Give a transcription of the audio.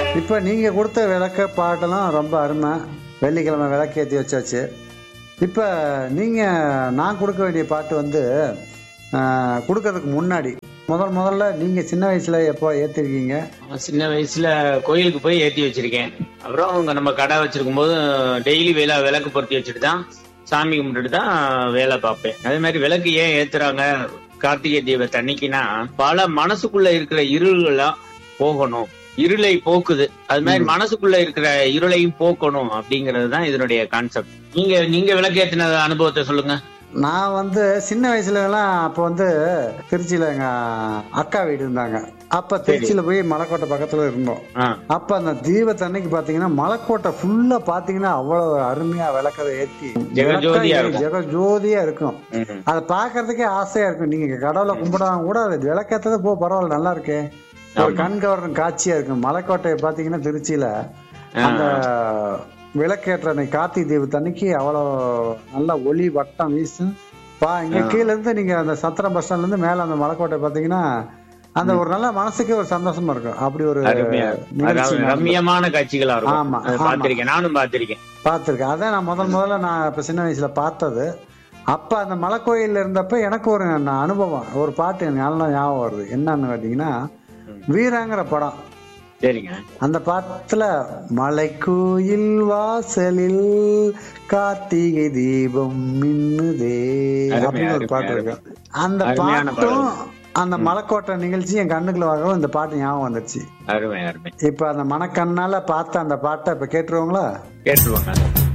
இப்போ நீங்கள் கொடுத்த விளக்க பாட்டெல்லாம் ரொம்ப அருமை வெள்ளிக்கிழமை விளக்கேற்றி வச்சாச்சு இப்போ நீங்கள் நான் கொடுக்க வேண்டிய பாட்டு வந்து ஆஹ், கொடுக்கறதுக்கு முன்னாடி முதல் முதல்ல நீங்கள் சின்ன வயசில் எப்போ ஏற்றிருக்கீங்க நான் சின்ன வயசுல கோயிலுக்கு போய் ஏத்தி வச்சிருக்கேன் அப்புறம் அவங்க நம்ம கடை வச்சிருக்கும் போது டெய்லி வேலை விளக்கு பொருத்தி வச்சுட்டு தான் சாமி கும்பிட்டுட்டு தான் வேலை பார்ப்பேன் அதே மாதிரி விளக்கு ஏன் ஏத்துறாங்க கார்த்திகை தீபத்தை அன்னைக்குன்னா பல மனசுக்குள்ள இருக்கிற இருள்கள்லாம் போகணும் இருளை போக்குது அது மாதிரி மனசுக்குள்ள இருக்கிற இருளையும் போக்கணும் அப்படிங்கிறது தான் இதனுடைய கான்செப்ட் நீங்க நீங்க விளக்கு ஏத்தின அனுபவத்தை சொல்லுங்க நான் வந்து சின்ன வயசுலலாம் அப்போ வந்து திருச்சியில் எங்கள் அக்கா வீடு இருந்தாங்க அப்போ திருச்சியில் போய் மலைக்கோட்டை பக்கத்தில் இருந்தோம் ஆ, அப்ப அந்த தீபத்தன்னைக்கு பாத்தீங்கன்னா மலைக்கோட்டை ஃபுல்லா பாத்தீங்கன்னா அவ்வளவு அருமையா விளக்கதை ஏத்தி ஜெகஜோதியா இருக்கும். ஜெகஜோதியா இருக்கும் ம், அதை பாக்குறதுக்கே ஆசையா இருக்கும் நீங்க கடவுளை கும்பிடாம கூட அது விளக்கேத்தது போ பரவாயில்ல நல்லா இருக்கே ஒரு கண் கவர்ற காட்சியா இருக்கும் மலைக்கோட்டை பாத்தீங்கன்னா திருச்சியில அந்த விளக்கேற்ற அன்னைக்கு கார்த்திகை தீபத்தன்னைக்கு அவ்வளவு நல்ல ஒளி வட்டம் வீசும் பா இங்க கீழ இருந்து நீங்க அந்த சத்திரம் பஸ் ஸ்டாண்ட்ல இருந்து மேல அந்த மலைக்கோட்டை பாத்தீங்கன்னா அந்த ஒரு நல்ல மனசுக்கே ஒரு சந்தோஷமா இருக்கும் அப்படி ஒரு அருமையா நிகழ்ச்சி அதாவது நடந்தது. ரம்மியமான காட்சிகளா ஆமா, இருக்கும் அதை ஆமா. பார்த்திருக்கேன் நானும் பார்த்திருக்கேன் பார்த்துருக்கேன் அதான் நான் முதல் முதல்ல நான் இப்போ சின்ன வயசுல பார்த்தது அப்ப அந்த மலைக்கோயில்ல இருந்தப்ப எனக்கு ஒரு ந- அனுபவம் ஒரு பாட்டு எனக்கு நல்லா ஞாபகம் வருது என்னன்னு கேட்டீங்கன்னா வீராங்கிற படம் சரிங்க அந்த பாட்டுல மலைக்கோயில் வாசலில் கார்த்திகை தீபம் மின்னுதே அருமை, அப்படின்னு ஒரு அருமை, பாட்டு இருக்கு அந்த அருமையான பாட்டும் அந்த மலைக்கோட்டை நிகழ்ச்சி என் கண்ணுக்குள்ள வரவும் இந்த பாட்டு ஞாபகம் வந்துச்சு அருமை அருமை இப்ப அந்த மனக்கண்ணால பார்த்த அந்த பாட்டை இப்ப கேட்டுருவோங்களா கேட்டுருவாங்க